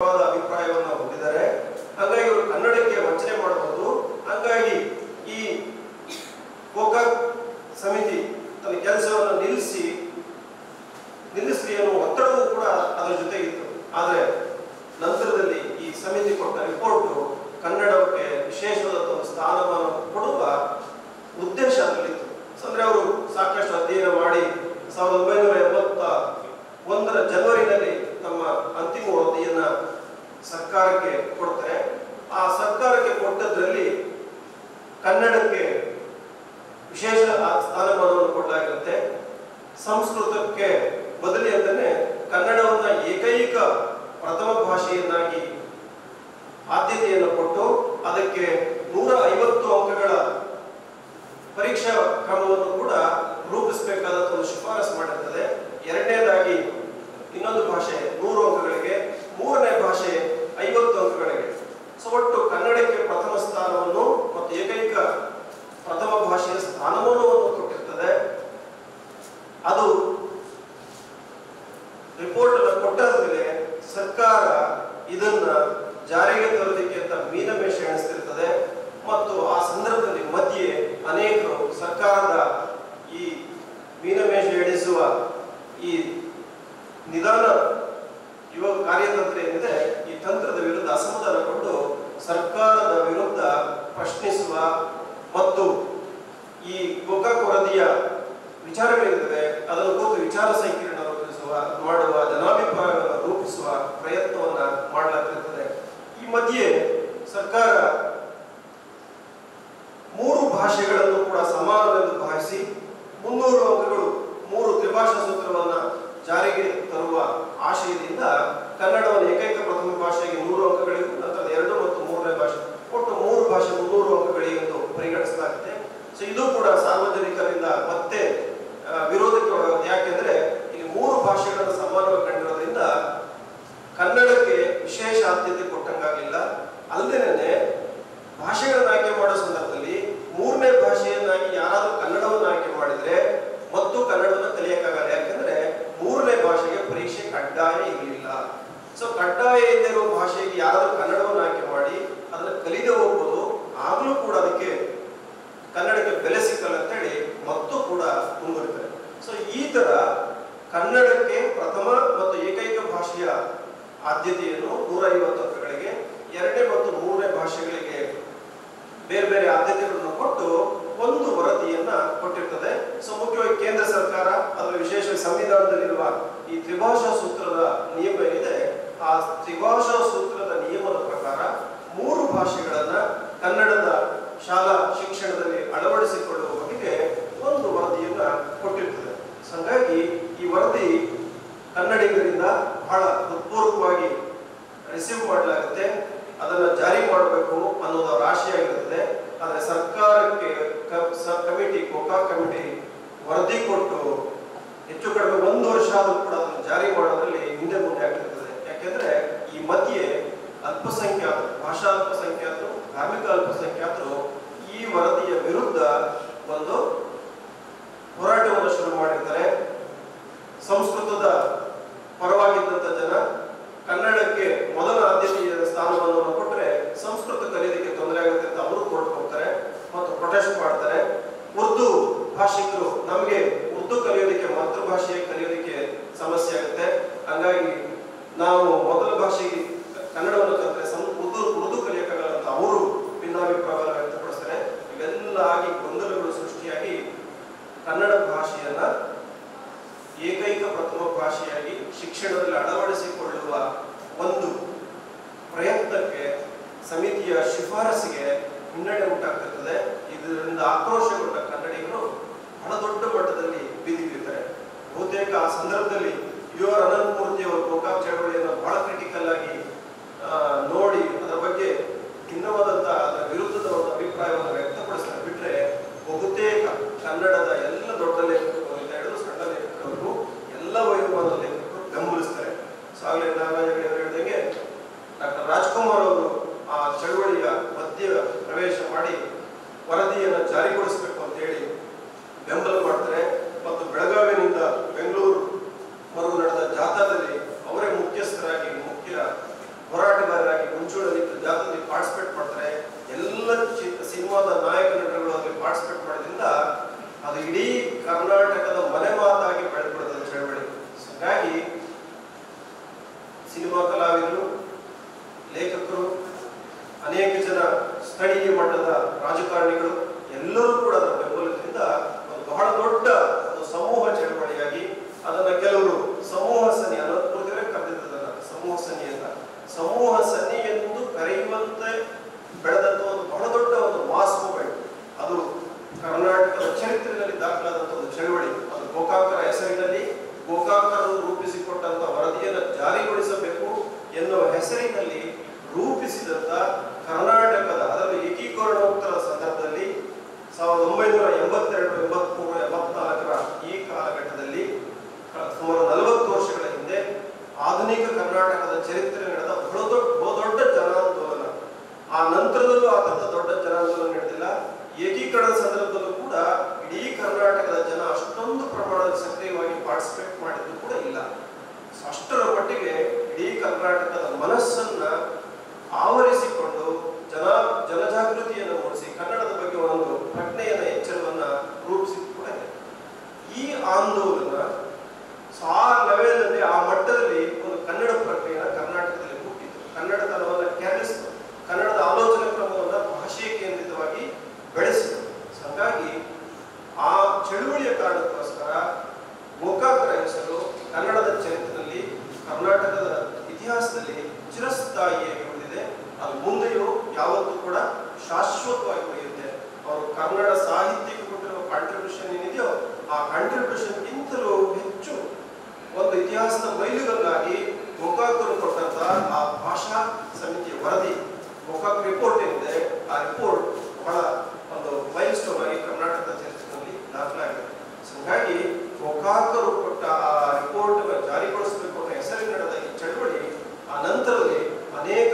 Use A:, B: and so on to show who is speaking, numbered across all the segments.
A: ಭಿನ್ನವಾದ ಅಭಿಪ್ರಾಯವನ್ನು ಹೊಂದಿದ್ದಾರೆ ಹಾಗಾಗಿ ಇವರು ಕನ್ನಡಕ್ಕೆ ವಂಚನೆ ಮಾಡಬಹುದು ಹಾಗಾಗಿ ಈ ಗೋಕಾಕ್ ಸಮಿತಿ ತನ್ನ ಕೆಲಸವನ್ನು ನಿಲ್ಲಿಸಿ ನಿಲ್ಲಿಸಲಿ ಅನ್ನುವ ಒತ್ತಡವೂ ಕೂಡ ಅದರ ಜೊತೆಗಿತ್ತು ಆದರೆ ನಂತರದಲ್ಲಿ ಈ ಸಮಿತಿ ಕೊಟ್ಟ ರಿಪೋರ್ಟ್ ಕನ್ನಡಕ್ಕೆ ವಿಶೇಷವಾದ ಒಂದು ಸ್ಥಾನಮಾನ ಕೊಡುವ ಉದ್ದೇಶ ಅದರಲ್ಲಿತ್ತು ಸೊ ಅಂದ್ರೆ ಅವರು ಸಾಕಷ್ಟು ಅಧ್ಯಯನ ಮಾಡಿ ಸಾವಿರದ ಒಂಬೈನೂರ ಎಂಬತ್ತ ಒಂದರ ಜನವರಿನಲ್ಲಿ ತಮ್ಮ ಅಂತಿಮ ವರದಿಯನ್ನ ಸರ್ಕಾರಕ್ಕೆ ಕೊಡ್ತಾರೆ ಆ ಸರ್ಕಾರಕ್ಕೆ ಕೊಟ್ಟದ್ರಲ್ಲಿ ಕನ್ನಡಕ್ಕೆ ವಿಶೇಷ ಆ- ಸ್ಥಾನಮಾನವನ್ನು ಕೊಡಲಾಗಿರುತ್ತೆ ಸಂಸ್ಕೃತಕ್ಕೆ ಬದಲಿ ಅಂತಾನೆ ಕನ್ನಡವನ್ನ ಏಕೈಕ ಪ್ರಥಮ ಭಾಷೆಯನ್ನಾಗಿ ಆದ್ಯತೆಯನ್ನು ಕೊಟ್ಟು ಅದಕ್ಕೆ ನೂರ ಐವತ್ತು ಅಂಕಗಳ ಪರೀಕ್ಷಾ ಕ್ರಮವನ್ನು ಕೂಡ ರೂಪಿಸಬೇಕಾದ ಒಂದು ಶಿಫಾರಸು ಮಾಡಿರ್ತದೆ ಎರಡನೇದಾಗಿ ಇನ್ನೊಂದು ಭಾಷೆ ನೂರು ಅಂಕಗಳಿಗೆ ಮೂರನೇ ಭಾಷೆ ಐವತ್ತು ಅಂಕಗಳಿಗೆ ಸೊ ಒಟ್ಟು ಕನ್ನಡಕ್ಕೆ ಪ್ರಥಮ ಸ್ಥಾನವನ್ನು ಮತ್ತು ಏಕೈಕ ಪ್ರಥಮ ಭಾಷೆಯ ಸ್ಥಾನಮಾನವನ್ನು ಕೊಟ್ಟಿರ್ತದೆ ಅದು ರಿಪೋರ್ಟ್ ಅನ್ನು ಕೊಟ್ಟಾದ ಮೇಲೆ ಸರ್ಕಾರ ಇದನ್ನ ಜಾರಿಗೆ ತರೋದಕ್ಕೆ ಅಂತ ಮೀನಮೇಷ ಎಣಿಸ್ತಿರ್ತದೆ ಮತ್ತು ಆ ಸಂದರ್ಭದಲ್ಲಿ ಮಧ್ಯೆ ಅನೇಕರು ಸರ್ಕಾರದ ಈ ಮೀನಮೇಷ ಎಣಿಸುವ ಈ ನಿಧಾನ ಯುವ ಕಾರ್ಯತಂತ್ರ ಏನಿದೆ ಈ ತಂತ್ರದ ವಿರುದ್ಧ ಅಸಮಾಧಾನಗೊಂಡು ಸರ್ಕಾರದ ವಿರುದ್ಧ ಪ್ರಶ್ನಿಸುವ ಮತ್ತು ಈ ಗೋಕಾಕ್ ವರದಿಯ ವಿಚಾರಗಳಿರ್ತವೆ ಅದನ್ನು ಕುರಿತು ವಿಚಾರ ಸಂಕಿರಣ ರೂಪಿಸುವ ಮಾಡುವ ಜನಾಭಿಪ್ರಾಯವನ್ನು ರೂಪಿಸುವ ಪ್ರಯತ್ನವನ್ನ ಮಾಡಲಾಗ್ತಿರ್ತದೆ ಈ ಮಧ್ಯೆ ಸರ್ಕಾರ ಮೂರು ಭಾಷೆಗಳನ್ನು ಕೂಡ ಸಮಾನವೆಂದು ಭಾವಿಸಿ ಮುನ್ನೂರು ಅಂಕಗಳು ಮೂರು ತ್ರಿಭಾಷಾ ಸೂತ್ರವನ್ನ ಜಾರಿಗೆ ತರುವ ಆಶಯದಿಂದ ಕನ್ನಡವನ್ನು ಏಕೈಕ ಪ್ರಥಮ ಭಾಷೆಗೆ ನೂರು ಅಂಕಗಳಿಗೂ ನಂತರ ಎರಡು ಮತ್ತು ಮೂರನೇ ಭಾಷೆ ಒಟ್ಟು ಮೂರು ಭಾಷೆ ಮುನ್ನೂರು ಅಂಕಗಳಿಗೆ ಎಂದು ಪರಿಗಣಿಸಲಾಗುತ್ತೆ ಸೊ ಇದು ಕೂಡ ಸಾರ್ವಜನಿಕರಿಂದ ಮತ್ತೆ ಆ, ವಿರೋಧಕ್ಕೆ ಒಳಗಾಗುತ್ತೆ ಯಾಕೆಂದ್ರೆ ಇಲ್ಲಿ ಮೂರು ಭಾಷೆಗಳನ್ನು ಸಮಾನವಾಗಿ ಕಂಡಿರೋದ್ರಿಂದ ಕನ್ನಡಕ್ಕೆ ವಿಶೇಷ ಆದ್ಯತೆ ಕೊಟ್ಟಂಗಾಗಲಿಲ್ಲ ಅಲ್ಲದೇನೆ ಭಾಷೆಗಳನ್ನು ಆಯ್ಕೆ ಮಾಡೋ ಸಂದರ್ಭದಲ್ಲಿ ಮೂರನೇ ಭಾಷೆಯನ್ನಾಗಿ ಯಾರಾದರೂ ಕನ್ನಡವನ್ನು ಆಯ್ಕೆ ಮಾಡಿದ್ರೆ ಮತ್ತು ಕನ್ನಡವನ್ನು ಕಲಿಯಕ್ಕಾಗಲ್ಲ ಯಾಕೆಂದ್ರೆ ಮೂರನೇ ಭಾಷೆಗೆ ಪರೀಕ್ಷೆ ಕಡ್ಡಾಯ ಇರಲಿಲ್ಲ ಸೊ ಕಡ್ಡಾಯ ಇದ್ದಿರುವ ಭಾಷೆಗೆ ಯಾರಾದರೂ ಕನ್ನಡವನ್ನು ಆಯ್ಕೆ ಮಾಡಿ ಅದನ್ನು ಕಲಿದೇ ಹೋಗ್ಬೋದು ಆಗಲೂ ಕೂಡ ಅದಕ್ಕೆ ಕನ್ನಡಕ್ಕೆ ಬೆಲೆ ಸಿಕ್ಕಲ್ಲ ಅಂತೇಳಿ ಮತ್ತು ಕೂಡ ಮುಂದುವರಿತಾರೆ ಸೊ ಈ ತರ ಕನ್ನಡಕ್ಕೆ ಪ್ರಥಮ ಮತ್ತು ಏಕೈಕ ಭಾಷೆಯ ಆದ್ಯತೆಯನ್ನು ನೂರ ಐವತ್ತು ಅಂಕಗಳಿಗೆ ಎರಡನೇ ಮತ್ತು ಮೂರನೇ ಭಾಷೆಗಳಿಗೆ ಬೇರೆ ಬೇರೆ ಆದ್ಯತೆಗಳನ್ನು ಕೊಟ್ಟು ಒಂದು ವರದಿಯನ್ನ ಕೊಟ್ಟಿರ್ತದೆ ಸೊ ಮುಖ್ಯವಾಗಿ ಕೇಂದ್ರ ಸರ್ಕಾರ ಅದರ ವಿಶೇಷ ಸಂವಿಧಾನದಲ್ಲಿರುವ ಈ ತ್ರಿಭಾಷಾ ಸೂತ್ರದ ನಿಯಮ ಏನಿದೆ ಆ ತ್ರಿಭಾಷಾ ಸೂತ್ರದ ನಿಯಮದ ಪ್ರಕಾರ ಮೂರು ಭಾಷೆಗಳನ್ನ ಕನ್ನಡದ ಶಾಲಾ ಶಿಕ್ಷಣದಲ್ಲಿ ಅಳವಡಿಸಿಕೊಳ್ಳುವ ಬಗೆಗೆ ಒಂದು ವರದಿಯನ್ನ ಕೊಟ್ಟಿರ್ತದೆ ಸೊ ಹಾಗಾಗಿ ಈ ವರದಿ ಕನ್ನಡಿಗರಿಂದ ಬಹಳ ಹೃತ್ಪೂರ್ವಕವಾಗಿ ರಿಸೀವ್ ಮಾಡಲಾಗುತ್ತೆ ಅದನ್ನ ಜಾರಿ ಮಾಡಬೇಕು ಅನ್ನೋದು ಅವರ ಆಶೆಯಾಗಿರುತ್ತದೆ ಆದರೆ ಸರ್ಕಾರಕ್ಕೆ ಕ- ಸ- ಕಮಿಟಿ ಗೋಕಾಕ್ ಕಮಿಟಿ ವರದಿ ಕೊಟ್ಟು ಹೆಚ್ಚು ಕಡಿಮೆ ಒಂದು ವರ್ಷ ಆದರೂ ಕೂಡ ಅದನ್ನು ಜಾರಿ ಮಾಡೋದ್ರಲ್ಲಿ ಹಿಂದೆ ಮುಂದೆ ಆಗ್ತಿರ್ತದೆ ಯಾಕೆಂದ್ರೆ ಈ ಮಧ್ಯೆ ಅಲ್ಪಸಂಖ್ಯಾತರು ಭಾಷಾ ಅಲ್ಪಸಂಖ್ಯಾತರು ಧಾರ್ಮಿಕ ಅಲ್ಪಸಂಖ್ಯಾತರು ಈ ವರದಿಯ ವಿರುದ್ಧ ಒಂದು ಹೋರಾಟವನ್ನು ಶುರು ಮಾಡಿರ್ತಾರೆ ಸಂಸ್ಕೃತದ ಪರವಾಗಿದ್ದಂಥ ಜನ ಕನ್ನಡಕ್ಕೆ ಮೊದಲ ಆದ್ಯತೆಯ ಸ್ಥಾನಮಾನವನ್ನು ಕೊಟ್ಟರೆ ಸಂಸ್ಕೃತ ಕಲಿಯೋದಕ್ಕೆ ತೊಂದರೆ ಆಗುತ್ತೆ ಅಂತ ಅವರು ಕೋರ್ಟ್ ಹೋಗ್ತಾರೆ ಮತ್ತು ಪ್ರೊಟೆಸ್ಟ್ ಮಾಡ್ತಾರೆ ಉರ್ದು ಭಾಷಿಕರು ನಮಗೆ ಉರ್ದು ಕಲಿಯೋದಕ್ಕೆ ಮಾತೃಭಾಷೆ ಕಲಿಯೋದಕ್ಕೆ ಸಮಸ್ಯೆ ಆಗುತ್ತೆ ಹಂಗಾಗಿ ನಾವು ಮೊದಲ ಭಾಷೆಗೆ ಕನ್ನಡವನ್ನು ಕಲಿತರೆ ಸಂ ಉರ್ದು ಉರ್ದು ಕಲಿಯೋಕ್ಕಾಗಲ್ಲ ಅಂತ ಅವರು ಭಿನ್ನಾಭಿಪ್ರಾಯವನ್ನು ವ್ಯಕ್ತಪಡಿಸ್ತಾರೆ ಇವೆಲ್ಲ ಆಗಿ ಗೊಂದಲಗಳು ಸೃಷ್ಟಿಯಾಗಿ ಕನ್ನಡ ಭಾಷೆಯನ್ನ ಏಕೈಕ ಪ್ರಥಮ ಭಾಷೆಯಾಗಿ ಶಿಕ್ಷಣದಲ್ಲಿ ಅಳವಡಿಸಿಕೊಳ್ಳುವ ಒಂದು ಪ್ರಯತ್ನಕ್ಕೆ ಸಮಿತಿಯ ಶಿಫಾರಸಿಗೆ ಹಿನ್ನಡೆ ಉಂಟಾಗ್ತಿರ್ತದೆ ಇದರಿಂದ ಆಕ್ರೋಶಗೊಂಡ ಕನ್ನಡಿಗರು ಬಹಳ ದೊಡ್ಡ ಮಟ್ಟದಲ್ಲಿ ಬೀದಿಗಿರ್ತಾರೆ ಬಹುತೇಕ ಆ ಸಂದರ್ಭದಲ್ಲಿ ಯು ಆರ್ ಅನಂತಮೂರ್ತಿ ಅವರು ಗೋಕಾಕ್ ಚಳವಳಿಯನ್ನು ಬಹಳ ಕ್ರಿಟಿಕಲ್ ಆಗಿ ಆ, ನೋಡಿ ಅದರ ಬಗ್ಗೆ ಭಿನ್ನವಾದಂತಹ ಅದರ ವಿರುದ್ಧದ ಒಂದು ಅಭಿಪ್ರಾಯವನ್ನು ವ್ಯಕ್ತಪಡಿಸ್ತಾರೆ ಬಿಟ್ರೆ ಬಹುತೇಕ ಕನ್ನಡದ ಎಲ್ಲ ದೊಡ್ಡ ಲೇಖಕರು ಇಂದ ಹಿಡಿದು ಸಣ್ಣ ಲೇಖಕರು ಎಲ್ಲ ವಯೋಮಾನದ ಲೇಖಕರು ಬೆಂಬಲಿಸ್ತಾರೆ ಸೊ ಆಗಲೇ ನಾಗರಾಜ ಅವರು ಹೇಳಿದಂಗೆ ಡಾಕ್ಟರ್ ರಾಜ್ಕುಮಾರ್ ಅವರು ಆ ಚಳವಳಿಯ ಮಧ್ಯ ಪ್ರವೇಶ ಮಾಡಿ ವರದಿಯನ್ನು ಜಾರಿಗೊಳಿಸಬೇಕು ಅಂತ ಹೇಳಿ ಬೆಂಬಲ ಮಾಡ್ತಾರೆ ಮತ್ತು ಬೆಳಗಾವಿನಿಂದ ಬೆಂಗಳೂರು ವರೆಗೂ ನಡೆದ ಜಾಥಾದಲ್ಲಿ ಅವರೇ ಮುಖ್ಯಸ್ಥರಾಗಿ ಮುಖ್ಯ ಹೋರಾಟಗಾರರಾಗಿ ಮುಂಚೂಣಿಯಲ್ಲಿ ಜಾಥಾದಲ್ಲಿ ಪಾರ್ಟಿಸಿಪೇಟ್ ಮಾಡ್ತಾರೆ ಎಲ್ಲ ಚಿ- ಸಿನಿಮಾದ ನಾಯಕ ನಟರುಗಳು ಅದರಲ್ಲಿ ಪಾರ್ಟಿಸಿಪೇಟ್ ಮಾಡೋದ್ರಿಂದ ಅದು ಇಡೀ ಕರ್ನಾಟಕದ ಮನೆ ಮಾತಾಗಿ ಬೆಳೆದ್ಬಿಡುತ್ತದೆ ಚಳವಳಿ ಹಾಗಾಗಿ ಸಿನಿಮಾ ಕಲಾವಿದರು ಲೇಖಕರು ಅನೇಕ ಜನ ಸ್ಥಳೀಯ ಮಟ್ಟದ ರಾಜಕಾರಣಿಗಳು ಎಲ್ಲರೂ ಕೂಡ ಅದರ ಬೆಂಬಲದಿಂದ ಒಂದು ಬಹಳ ದೊಡ್ಡ ಒಂದು ಸಮೂಹ ಚಳವಳಿಯಾಗಿ ಅದನ್ನ ಕೆಲವರು ಸಮೂಹ ಸನ್ನಿ ಅನಂತಪುರದವರೇ ಕರೆದಿದ್ದದಲ್ಲ ಸಮೂಹ ಸನ್ನಿ ಅಂತ ಸಮೂಹ ಸನ್ನಿ ಎಂದು ಕರೆಯುವಂತೆ ಬೆಳೆದಂತ ಒಂದು ಬಹಳ ದೊಡ್ಡ ಒಂದು ಮಾಸ್ ಮೂವ್ಮೆಂಟ್ ಅದು ಕರ್ನಾಟಕದ ಚರಿತ್ರೆಯಲ್ಲಿ ದಾಖಲಾದಂತ ಒಂದು ಚಳವಳಿ ಅದು ಗೋಕಾಕರ ಹೆಸರಿನಲ್ಲಿ ಗೋಕಾಕರು ರೂಪಿಸಿಕೊಟ್ಟಂತ ವರದಿಯನ್ನು ಜಾರಿಗೊಳಿಸಬೇಕು ಎನ್ನುವ ಹೆಸರಿನಲ್ಲಿ ರೂಪಿಸಿದಂತ ಕರ್ನಾಟಕದ ಅದರಲ್ಲೂ ಏಕೀಕರಣೋತ್ತರ ಸಂದರ್ಭದಲ್ಲಿ ಸಾವಿರದ ಒಂಬೈನೂರ ಎಂಬತ್ತೆರಡು ಎಂಬತ್ಮೂರು ಎಂಬತ್ನಾಲ್ಕರ ಈ ಕಾಲಘಟ್ಟದಲ್ಲಿ ಕ- ಸುಮಾರು ನಲವತ್ತು ವರ್ಷಗಳ ಹಿಂದೆ ಆಧುನಿಕ ಕರ್ನಾಟಕದ ಚರಿತ್ರೆ ನಡೆದ ಬಹಳ ದೊಡ್ಡ ಬಹುದೊಡ್ಡ ಜನಾಂದೋಲನ ಆ ನಂತರದಲ್ಲೂ ಆ ಥರದ ದೊಡ್ಡ ಜನಾಂದೋಲನ ನಡೆದಿಲ್ಲ ಏಕೀಕರಣದ ಸಂದರ್ಭದಲ್ಲೂ ಕೂಡ ಇಡೀ ಕರ್ನಾಟಕದ ಜನ ಅಷ್ಟೊಂದು ಪ್ರಮಾಣದಲ್ಲಿ ಸಕ್ರಿಯವಾಗಿ ಪಾರ್ಟಿಸಿಪೇಟ್ ಮಾಡಿದ್ದು ಕೂಡ ಇಲ್ಲ ಸೊ ಅಷ್ಟರ ಮಟ್ಟಿಗೆ ಇಡೀ ಕರ್ನಾಟಕದ ಮನಸ್ಸನ್ನ ಆವರಿಸಿಕೊಂಡು ಜನ ಜನಜಾಗೃತಿಯನ್ನು ಮೂಡಿಸಿ ಕನ್ನಡದ ಬಗ್ಗೆ ಒಂದು ಪ್ರಜ್ಞೆಯನ್ನ ಎಚ್ಚರವನ್ನ ರೂಪಿಸಿದ್ದು ಕೂಡ ಇದೆ ಈ ಆಂದೋಲನ ಸೊ ಆ ಲೆವೆಲ್ನಲ್ಲಿ ಆ ಮಟ್ಟದಲ್ಲಿ ಒಂದು ಕನ್ನಡ ಪ್ರಜ್ಞೆಯನ್ನ ಕರ್ನಾಟಕದಲ್ಲಿ ಹುಟ್ಟಿತು ಕನ್ನಡತನವನ್ನ ಕೆರಳಿಸಿತು ಕನ್ನಡದ ಆಲೋಚನಾ ಕ್ರಮವನ್ನ ಭಾಷೆ ಕೇಂದ್ರಿತವಾಗಿ ಬೆಳೆಸಿತು ಸೊ ಹಾಗಾಗಿ ಆ ಚಳುವಳಿಯ ಕಾರಣಕ್ಕೋಸ್ಕರ ಗೋಕಾಕರ ಹೆಸರು ಕನ್ನಡದ ಚರಿತ್ರೆಯಲ್ಲಿ ಕರ್ನಾಟಕದ ಇತಿಹಾಸದಲ್ಲಿ ಚಿರಸ್ಥಾಯಿಯಾಗಿ ಉಳಿದಿದೆ ಅದು ಮುಂದೆಯೂ ಯಾವತ್ತೂ ಕೂಡ ಶಾಶ್ವತವಾಗಿ ಉಳಿಯುತ್ತೆ ಅವರು ಕನ್ನಡ ಸಾಹಿತ್ಯಕ್ಕೆ ಕೊಟ್ಟಿರುವ ಕಾಂಟ್ರಿಬ್ಯೂಷನ್ ಏನಿದೆಯೋ ಆ ಕಾಂಟ್ರಿಬ್ಯೂಷನ್ಗಿಂತಲೂ ಹೆಚ್ಚು ಒಂದು ಇತಿಹಾಸದ ಮೈಲುಗಲ್ಲಾಗಿ ಗೋಕಾಕರು ಕೊಟ್ಟಂತ ಆ ಭಾಷಾ ಸಮಿತಿಯ ವರದಿ ಗೋಕಾಕ್ ರಿಪೋರ್ಟ್ ಏನಿದೆ ಆ ರಿಪೋರ್ಟ್ ಬಹಳ ಒಂದು ಮೈಲ್ ಸ್ಟೋನ್ ಆಗಿ ಕರ್ನಾಟಕದ ಚರಿತ್ರೆಯಲ್ಲಿ ದಾಖಲಾಗಿದೆ ಸೊ ಹಾಗಾಗಿ ಗೋಕಾಕರು ಕೊಟ್ಟ ಆ ರಿಪೋರ್ಟ್ ಜಾರಿಗೊಳಿಸಬೇಕು ಅನ್ನೋ ಹೆಸರಿನ ನಡೆದ ಈ ಚಳವಳಿ ಆ ನಂತರದಲ್ಲಿ ಅನೇಕ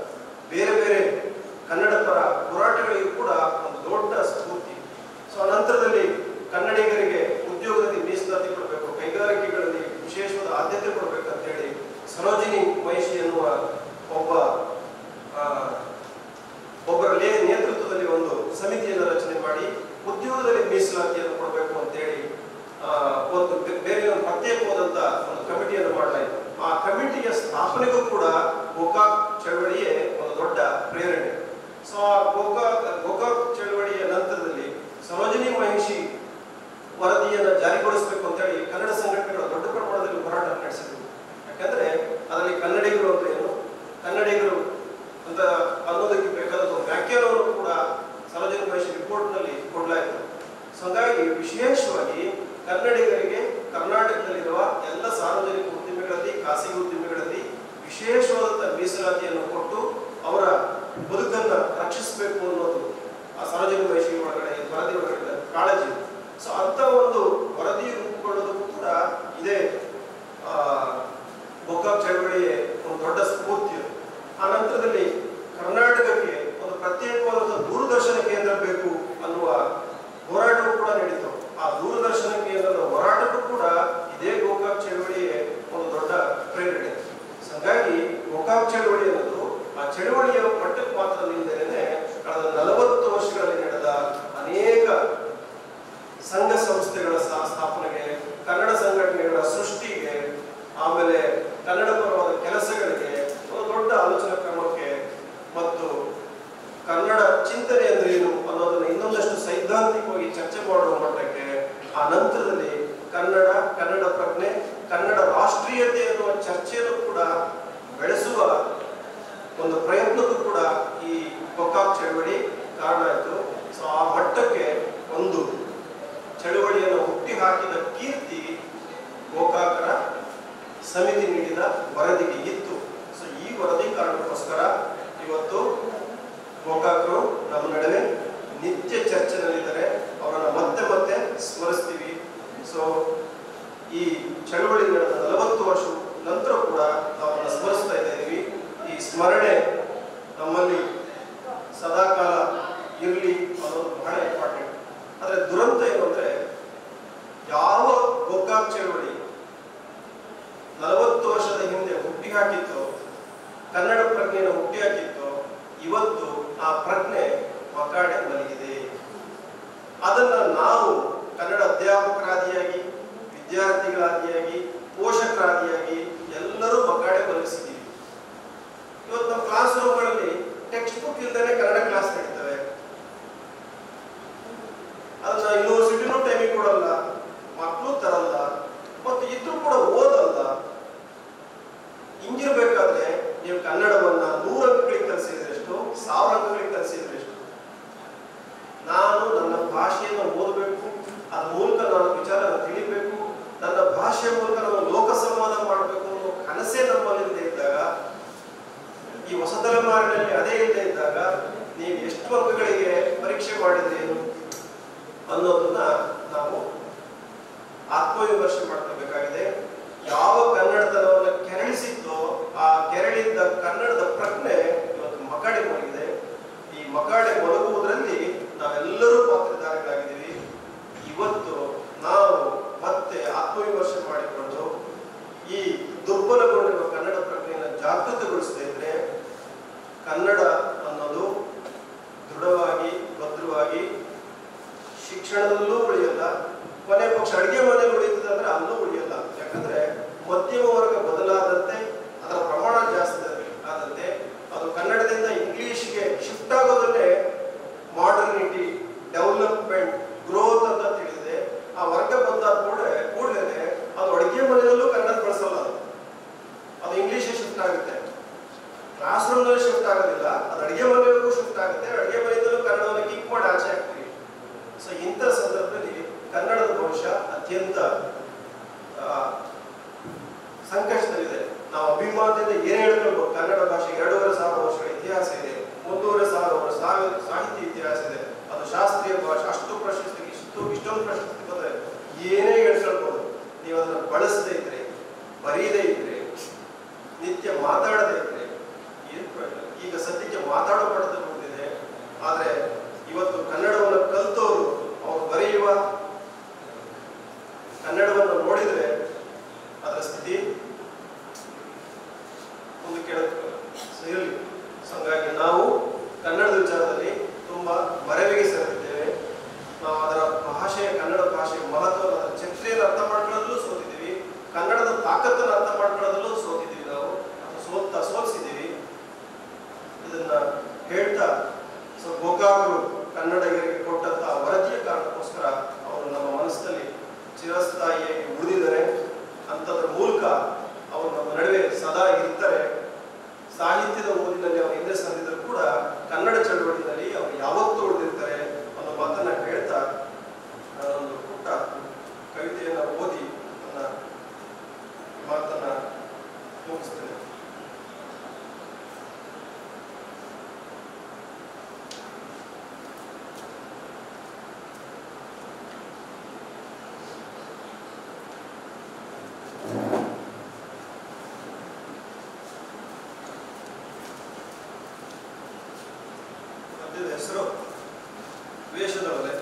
A: ಬೇರೆ ಬೇರೆ ಕನ್ನಡ ಪರ ಹೋರಾಟಗಳಿಗೂ ಕೂಡ ಒಂದು ದೊಡ್ಡ ಸ್ಫೂರ್ತಿ ಸೊ ಆ ನಂತರದಲ್ಲಿ ಕನ್ನಡಿಗರಿಗೆ ಉದ್ಯೋಗದಲ್ಲಿ ಮೀಸಲಾತಿ ಕೊಡಬೇಕು ಕೈಗಾರಿಕೆಗಳಲ್ಲಿ ವಿಶೇಷವಾದ ಆದ್ಯತೆ ಕೊಡಬೇಕಂತ ಹೇಳಿ ಸರೋಜಿನಿ ಮಹಿಷಿ ಎನ್ನುವ ಒಬ್ಬ ಆ, ಒಬ್ಬರ ಲೇ ನೇತೃತ್ವದಲ್ಲಿ ಒಂದು ಸಮಿತಿಯನ್ನು ರಚನೆ ಮಾಡಿ ಉದ್ಯೋಗದಲ್ಲಿ ಮೀಸಲಾತಿಯನ್ನು ಕೊಡಬೇಕು ಅಂತೇಳಿ ಆ, ಒಂದು ಬೆ- ಬೇರೆ ಒಂದು ಪ್ರತ್ಯೇಕವಾದಂತ ಒಂದು ಕಮಿಟಿಯನ್ನು ಮಾಡಲಾಯಿತು ಆ ಕಮಿಟಿಯ ಸ್ಥಾಪನೆಗೂ ಕೂಡ ಗೋಕಾಕ್ ಚಳವಳಿಯೇ ಒಂದು ದೊಡ್ಡ ಪ್ರೇರಣೆ ಸೊ ಆ ಗೋಕಾಕ್ ಗೋಕಾಕ್ ಚಳವಳಿಯ ನಂತರದಲ್ಲಿ ಸರೋಜಿನಿ ಮಹಿಷಿ ವರದಿಯನ್ನು ಜಾರಿಗೊಳಿಸಬೇಕು ಅಂತ ಹೇಳಿ ಕನ್ನಡ ಸಂಘಟನೆಗಳು ದೊಡ್ಡ ಪ್ರಮಾಣದಲ್ಲಿ ಹೋರಾಟ ನಡೆಸಿದ್ರು ಯಾಕಂದ್ರೆ ಅದರಲ್ಲಿ ಕನ್ನಡಿಗರು ಅಂತ ಏನು ಕನ್ನಡಿಗರು ಅಂತ ಅನ್ನೋದಕ್ಕೆ ಬೇಕಾದ ಒಂದು ವ್ಯಾಖ್ಯಾನವನ್ನು ಕೂಡ ಸರೋಜಿನಿ ಮಹಿಷಿ ರಿಪೋರ್ಟ್ನಲ್ಲಿ ಕೊಡಲಾಯಿತು ಸೊ ಹಾಗಾಗಿ ವಿಶೇಷವಾಗಿ ಕನ್ನಡಿಗರಿಗೆ ಕರ್ನಾಟಕದಲ್ಲಿರುವ ಎಲ್ಲ ಸಾರ್ವಜನಿಕ ಉದ್ದಿಮೆಗಳಲ್ಲಿ ಖಾಸಗಿ ಉದ್ದಿಮೆಗಳಲ್ಲಿ ವಿಶೇಷವಾದಂಥ ಮೀಸಲಾತಿಯನ್ನು ಕೊಟ್ಟು ಅವರ ಬದುಕನ್ನ ರಕ್ಷಿಸಬೇಕು ಅನ್ನೋದು ಆ ಸಾರ್ವಜನಿಕ ಮಹಿಷಿ ಒಳಗಡೆ ಈ ವರದಿ ಒಳಗಡೆ ಕಾಳಜಿ ಸೊ ಅಂತ ಒಂದು ವರದಿ ರೂಪುಗೊಳ್ಳೋದಕ್ಕೂ ಕೂಡ ಇದೇ ಆ, ಗೋಕಾಕ್ ಚಳವಳಿಯೇ ಒಂದು ದೊಡ್ಡ ಸ್ಫೂರ್ತಿ ಅದು. ಆ ನಂತರದಲ್ಲಿ ಕರ್ನಾಟಕಕ್ಕೆ ಒಂದು ಪ್ರತ್ಯೇಕವಾದ ದೂರದರ್ಶನ ಕೇಂದ್ರ ಬೇಕು ಅನ್ನುವ ಹೋರಾಟವೂ ಕೂಡ ನಡೀತು ಆ ದೂರದರ್ಶನ ಕೇಂದ್ರದ ಹೋರಾಟಕ್ಕೂ ಕೂಡ ಇದೇ ಗೋಕಾಕ್ ಚಳವಳಿಯೇ ಒಂದು ದೊಡ್ಡ ಪ್ರೇರಣೆ ಸೊ ಹಾಗಾಗಿ ಗೋಕಾಕ್ ಚಳವಳಿ ಅನ್ನೋದು ಆ ಚಳವಳಿಯ ಮಟ್ಟಕ್ಕೆ ಮಾತ್ರ ನಿಲ್ಲದೇನೆ ಕಳೆದ ನಲವತ್ತು ವರ್ಷಗಳಲ್ಲಿ ನಡೆದ ಅನೇಕ ಸಂಘ ಸಂಸ್ಥೆಗಳ ಸಹ ಸ್ಥಾಪನೆಗೆ ಕನ್ನಡ ಸಂಘಟನೆಗಳ ಸೃಷ್ಟಿಗೆ ಆಮೇಲೆ ಕನ್ನಡ ಪರವಾದ ಕೆಲಸಗಳಿಗೆ ಒಂದು ದೊಡ್ಡ ಆಲೋಚನಾ ಕ್ರಮಕ್ಕೆ ಮತ್ತು ಕನ್ನಡ ಚಿಂತನೆ ಅಂದ್ರೆ ಏನು ಅನ್ನೋದನ್ನ ಇನ್ನೊಂದಷ್ಟು ಸೈದ್ಧಾಂತಿಕವಾಗಿ ಚರ್ಚೆ ಮಾಡುವ ಮಟ್ಟಕ್ಕೆ ಆ ನಂತರದಲ್ಲಿ ಕನ್ನಡ ಕನ್ನಡ ಪ್ರಜ್ಞೆ ಕನ್ನಡ ರಾಷ್ಟ್ರೀಯತೆ ಅನ್ನುವ ಚರ್ಚೆಯನ್ನು ಕೂಡ ಬೆಳೆಸುವ ಒಂದು ಪ್ರಯತ್ನಕ್ಕೂ ಕೂಡ ಈ ಗೋಕಾಕ್ ಚಳವಳಿ ಕಾರಣ ಆಯಿತು ಸೊ ಆ ಮಟ್ಟಕ್ಕೆ ಒಂದು ಚಳುವಳಿಯನ್ನು ಹುಟ್ಟಿ ಹಾಕಿದ ಕೀರ್ತಿ ಗೋಕಾಕರ ಸಮಿತಿ ನೀಡಿದ ವರದಿಗೆ ಇತ್ತು ಸೊ ಈ ವರದಿ ಕಾರಣಕ್ಕೋಸ್ಕರ ಇವತ್ತು ಗೋಕಾಕರು ನಮ್ಮ ನಡುವೆ ನಿತ್ಯ ಚರ್ಚೆನಲ್ಲಿದ್ದಾರೆ ಅವರನ್ನ ಮತ್ತೆ ಮತ್ತೆ ಸ್ಮರಿಸ್ತೀವಿ ಸೊ ಈ ಚಳವಳಿ ನಡೆದ ನಲವತ್ತು ವರ್ಷ ನಂತರ ಕೂಡ ನಾವು ಅವರನ್ನ ಸ್ಮರಿಸ್ತಾ ಇದ್ದೀವಿ ಈ ಸ್ಮರಣೆ ನಮ್ಮಲ್ಲಿ ಸದಾಕಾಲ ಇರಲಿ ಅನ್ನೋದು ಬಹಳ ಇಂಪಾರ್ಟೆಂಟ್ ಆದರೆ ದುರಂತ ಏನು ಅಂದ್ರೆ ಯಾವ ಗೋಕಾಕ್ ಚಳವಳಿ ನಲವತ್ತು ವರ್ಷದ ಹಿಂದೆ ಹುಟ್ಟಿ ಹಾಕಿತ್ತು ಕನ್ನಡ ಪ್ರಜ್ಞೆಯನ್ನು ಹುಟ್ಟಿಹಾಕಿತ್ತು ಇವತ್ತು ಆ ಪ್ರಜ್ಞೆ ಮಕಾಡೆ ಮಲಗಿದೆ ಅದನ್ನ ನಾವು ಕನ್ನಡ ಅಧ್ಯಾಪಕರಾದಿಯಾಗಿ ವಿದ್ಯಾರ್ಥಿಗಳಾದಿಯಾಗಿ ಪೋಷಕರಾದಿಯಾಗಿ ಎಲ್ಲರೂ ಮಕಾಡೆ ಮಲಗಿಸಿದ್ದೀವಿ ಇವತ್ತು ನಮ್ಮ ಕ್ಲಾಸ್ ರೂಮ್ಗಳಲ್ಲಿ ಟೆಕ್ಸ್ಟ್ ಬುಕ್ ಇಲ್ದೇನೆ ಕನ್ನಡ ಕ್ಲಾಸ್ ನಡೀತವೆ ಅದನ್ನ ಯೂನಿವರ್ಸಿಟಿನೂ ಟೈಮಿಗೆ ಕೊಡಲ್ಲ ಮಕ್ಕಳು ತರಲ್ಲ ಮತ್ತು ಇದ್ರೂ ಕೂಡ ಓದಲ್ಲ ಹಿಂಗಿರ್ಬೇಕಾದ್ರೆ ನೀವು ಕನ್ನಡವನ್ನ ನೂರು ಅಂಕಗಳಿಗೆ ಕಲಿಸಿದ್ರೆ ಎಷ್ಟು ಸಾವಿರ ಅಂಕಗಳಿಗೆ ಕಲಿಸಿದ್ರೆ ಎಷ್ಟು ನಾನು ನನ್ನ ಭಾಷೆಯನ್ನು ಓದಬೇಕು ಅದ್ರ ಮೂಲಕ ನಾನು ವಿಚಾರನ ತಿಳಿಬೇಕು ನನ್ನ ಭಾಷೆಯ ಮೂಲಕ ನಾನು ಲೋಕ ಸಂವಾದ ಮಾಡಬೇಕು ಅನ್ನೋ ಕನಸೇ ನಮ್ಮಲ್ಲಿಲ್ಲದೆ ಇದ್ದಾಗ ಈ ಹೊಸ ತಲೆಮಾರಿನಲ್ಲಿ ಅದೇ ಇಲ್ಲದೆ ಇದ್ದಾಗ ನೀವು ಎಷ್ಟು ಅಂಕಗಳಿಗೆ ಪರೀಕ್ಷೆ ಮಾಡಿದ್ರೇನು ಅನ್ನೋದನ್ನ ನಾವು ಆತ್ಮವಿಮರ್ಶೆ ಮಾಡ್ಕೋಬೇಕಾಗಿದೆ ಯಾವ ಕನ್ನಡತನವನ್ನು ಕೆರಳಿಸಿತ್ತೋ ಆ ಕೆರಳಿದ್ದ ಕನ್ನಡದ ಪ್ರಜ್ಞೆ ಇವತ್ತು ಮಕಾಡೆ ಮಲಗಿದೆ ಈ ಮಕಾಡೆ ಮಲಗುವುದರಲ್ಲಿ ನಾವೆಲ್ಲರೂ ಪಾತ್ರಧಾರಿಗಳಾಗಿದ್ದೀವಿ ಇವತ್ತು ನಾವು ಮತ್ತೆ ಆತ್ಮವಿಮರ್ಶೆ ಮಾಡಿಕೊಂಡು ಈ ದುರ್ಬಲಗೊಂಡಿರುವ ಕನ್ನಡ ಪ್ರಜ್ಞೆಯನ್ನು ಜಾಗೃತಗೊಳಿಸದೇ ಇದ್ರೆ ಕನ್ನಡ ಅನ್ನೋದು ದೃಢವಾಗಿ ಭದ್ರವಾಗಿ ಶಿಕ್ಷಣದಲ್ಲೂ ಉಳಿಯಲ್ಲ ಕೊನೆ ಪಕ್ಷ ಅಡಿಗೆ ಮನೆಯಲ್ಲಿ ಉಳಿಯುತ್ತದೆ ಅಂದ್ರೆ ಅಲ್ಲೂ ಉಳಿಯಲ್ಲ ಯಾಕಂದ್ರೆ ಮಧ್ಯಮ ವರ್ಗ ಬದಲಾದಂತೆ ಅದರ ಪ್ರಮಾಣ ಜಾಸ್ತಿ ಆದಂತೆ ಅದು ಕನ್ನಡದಿಂದ ಇಂಗ್ಲಿಷ್ಗೆ ಶಿಫ್ಟ್ ಆಗೋದನ್ನೇ ಮಾಡರ್ನಿಟಿ ಡೆವಲಪ್ಮೆಂಟ್ ಗ್ರೋತ್ ಅಂತ ತಿಳಿದಿದೆ ಆ ವರ್ಗ ಬಂದಾದ ಕೂಡಲೇ ಕೂಡಲೇ ಅದು ಅಡಿಗೆ ಮನೆಯಲ್ಲೂ ಕನ್ನಡ ಬಳಸಲ್ಲ ಅದು ಅದು ಇಂಗ್ಲಿಷ್ ಶಿಫ್ಟ್ ಆಗುತ್ತೆ ಕ್ಲಾಸ್ ರೂಮ್ನಲ್ಲಿ ಶಿಫ್ಟ್ ಆಗೋದಿಲ್ಲ ಅದು ಅಡಿಗೆ ಮನೆಯಲ್ಲೂ ಶಿಫ್ಟ್ ಆಗುತ್ತೆ ಅಡಿಗೆ ಮನೆಯಲ್ಲೂ ಕನ್ನಡವನ್ನು ಕಿಕ್ ಮಾಡಿ ಆಚೆ ಹಾಕ್ತೀವಿ ಸೊ ಇಂಥ ಸಂದರ್ಭದಲ್ಲಿ ಕನ್ನಡದ ಭವಿಷ್ಯ ಅತ್ಯಂತ ಆ, ಸಂಕಷ್ಟದಲ್ಲಿದೆ ನಾವು ಅಭಿಮಾನದಿಂದ ಏನ್ ಹೇಳ್ಕೊಳ್ಬೋದು ಕನ್ನಡ ಭಾಷೆ ಎರಡೂವರೆ ಸಾವಿರ ವರ್ಷಗಳ ಇತಿಹಾಸ ಇದೆ ಒಂದೂವರೆ ಸಾವಿರ ವರ್ಷ ಸಾವಿರ ಸಾಹಿತ್ಯ ಇತಿಹಾಸ ಇದೆ ಅದು ಶಾಸ್ತ್ರೀಯ ಭಾಷೆ ಅಷ್ಟು ಪ್ರಶಸ್ತಿ ಇಷ್ಟು ಇಷ್ಟೊಂದು ಪ್ರಶಸ್ತಿ ಬಂದ್ರೆ ಏನೇ ಹೇಳ್ಕೊಳ್ಬೋದು ನೀವು ಅದನ್ನ ಬಳಸದೇ ಇದ್ರೆ ಬರೀದೇ ಇದ್ರೆ ನಿತ್ಯ ಮಾತಾಡದೇ ಇದ್ರೆ ಏನ್ ಪ್ರಯೋಜನ ಈಗ ಸದ್ಯಕ್ಕೆ ಮಾತಾಡೋ ಮಟ್ಟದಲ್ಲಿ ಬಂದಿದೆ ಆದ್ರೆ ಇವತ್ತು ಕನ್ನಡವನ್ನು ಕಲ್ತವರು ಅವರು ಬರೆಯುವ ಕನ್ನಡವನ್ನು ನೋಡಿದ್ರೆ ಅದರ ಸ್ಥಿತಿ ಮುಂದೆ ಕೇಳಕ್ಕೆ ಇರಲಿ ಸೊ ಹಾಗಾಗಿ ನಾವು ಕನ್ನಡದ ವಿಚಾರದಲ್ಲಿ ತುಂಬಾ ಮರೆವಿಗೆ ಸರಿದಿದ್ದೇವೆ ನಾವು ಅದರ ಭಾಷೆಯ ಕನ್ನಡ ಭಾಷೆಯ ಮಹತ್ವ ಅದರ ಚರಿತ್ರೆಯನ್ನು ಅರ್ಥ ಮಾಡ್ಕೊಳ್ಳೋದಲ್ಲೂ ಸೋತಿದ್ದೀವಿ ಕನ್ನಡದ ತಾಕತ್ತನ್ನು ಅರ್ಥ ಮಾಡ್ಕೊಳ್ಳೋದಲ್ಲೂ ಸೋತಿದ್ದೀವಿ ನಾವು ಅಥವಾ ಸೋಲ್ತಾ ಸೋಲಿಸಿದ್ದೀವಿ ಇದನ್ನ ಹೇಳ್ತಾ ಸೊ ಗೋಕಾಕರು ಕನ್ನಡಿಗರಿಗೆ ಕೊಟ್ಟಂತಹ ವರದಿಯ ಕಾರಣಕ್ಕೋಸ್ಕರ ಅವರು ನಮ್ಮ ಮನಸ್ಸಿನಲ್ಲಿ ಚಿರಸ್ಥಾಯಿಯಾಗಿ ಉಳಿದಿದ್ದಾರೆ ಅಂಥದ್ರ ಮೂಲಕ ಅವರು ನಮ್ಮ ನಡುವೆ ಸದಾ ಇರ್ತಾರೆ ಸಾಹಿತ್ಯದ ಓದಿನಲ್ಲಿ ಅವರು ಹಿಂದೆ ಸಂದಿದ್ರು ಕೂಡ ಕನ್ನಡ ಚಳವಳಿಯಲ್ಲಿ ಅವರು ಯಾವತ್ತೂ ಉಳಿದಿರ್ತಾರೆ ಅನ್ನೋ ಮಾತನ್ನ ಹೇಳ್ತಾ ನಾನೊಂದು ಪುಟ್ಟ ಕವಿತೆಯನ್ನು ಓದಿ ನನ್ನ ಮಾತನ್ನ ಮುಗಿಸ್ತೇನೆ ಪದ್ಯದ ಹೆಸರು ವೇಷದ ಒಲೆ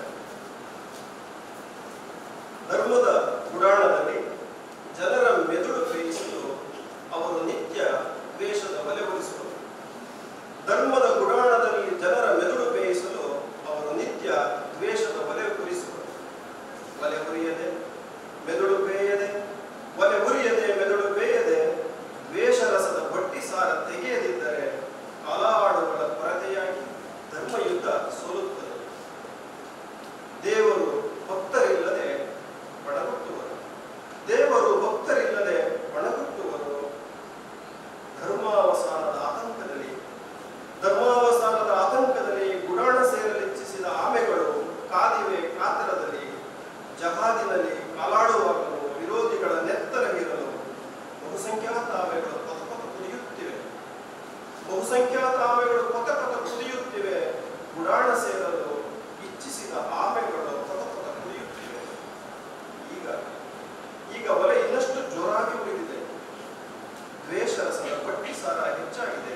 A: ಧರ್ಮದ ಗುಡಾಣದಲ್ಲಿ ಜನರ ಮೆದುಳು ಬೇಯಿಸಲು ಅವರು ನಿತ್ಯ ದ್ವೇಷದ ಒಲೆ ಉಳಿಸುವರು ಧರ್ಮದ ಗುಡಾಣದಲ್ಲಿ ಜನರ ಮೆದುಳು ಬೇಯಿಸಲು ಅವರು ನಿತ್ಯ ದ್ವೇಷದ ಒಲೆ ಉರಿಸುವರು ಒಲೆ ಉರಿಯದೆ ಮೆದುಳು ಬೇಯದೆ ಒಲೆ ಉರಿಯದೆ ಮೆದುಳು ಬೇಯದೆ ದ್ವೇಷ ರಸದ ಬಟ್ಟಿ ಸಾರ ತೆಗೆಯದಿದ್ದರೆ ಕಾಲಾಡುಗಳ ಕೊರತೆಯಾಗಿ ಧರ್ಮಯುದ್ಧ ಸೋಲುತ್ತದೆ ದೇವರು ಭಕ್ತರಿಲ್ಲದೆ ಬಡಗುಟ್ಟುವರು ದೇವರು ಭಕ್ತರಿಲ್ಲದೆ ಬಡಗುಟ್ಟುವರು ಧರ್ಮಾವಸಾನದ ಆತಂಕದಲ್ಲಿ ಧರ್ಮಾವಸಾನದ ಆತಂಕದಲ್ಲಿ ಗುಡಾಣ ಸೇರಲಿಚ್ಛಿಸಿದ ಆಮೆಗಳು ಕಾದಿವೆ ಕಾತರದಲ್ಲಿ ಜಹಾದಿನಲ್ಲಿ ಕಾಲಾಡುವಾಗಲು ವಿರೋಧಿಗಳ ನೆತ್ತರ ಹೀರಲು ಬಹುಸಂಖ್ಯಾತ ಆಮೆಗಳು ಪಥ ಪಥ ಕುದಿಯುತ್ತಿವೆ ಬಹುಸಂಖ್ಯಾತ ಆಮೆಗಳು ಪಥ ಪಥ ಕುದಿಯುತ್ತಿವೆ ಗುಡಾಣ ಸೇರಲು ಇಚ್ಛಿಸಿದ ಆಮೆಗಳು ಪಥ ಪಥ ಕುದಿಯುತ್ತಿವೆ ಈಗ ಈಗ ಒಲೆ ಇನ್ನಷ್ಟು ಜೋರಾಗಿ ಉಳಿದಿದೆ ದ್ವೇಷ ರಸದ ಪಟ್ಟಿ ಸಾರ ಹೆಚ್ಚಾಗಿದೆ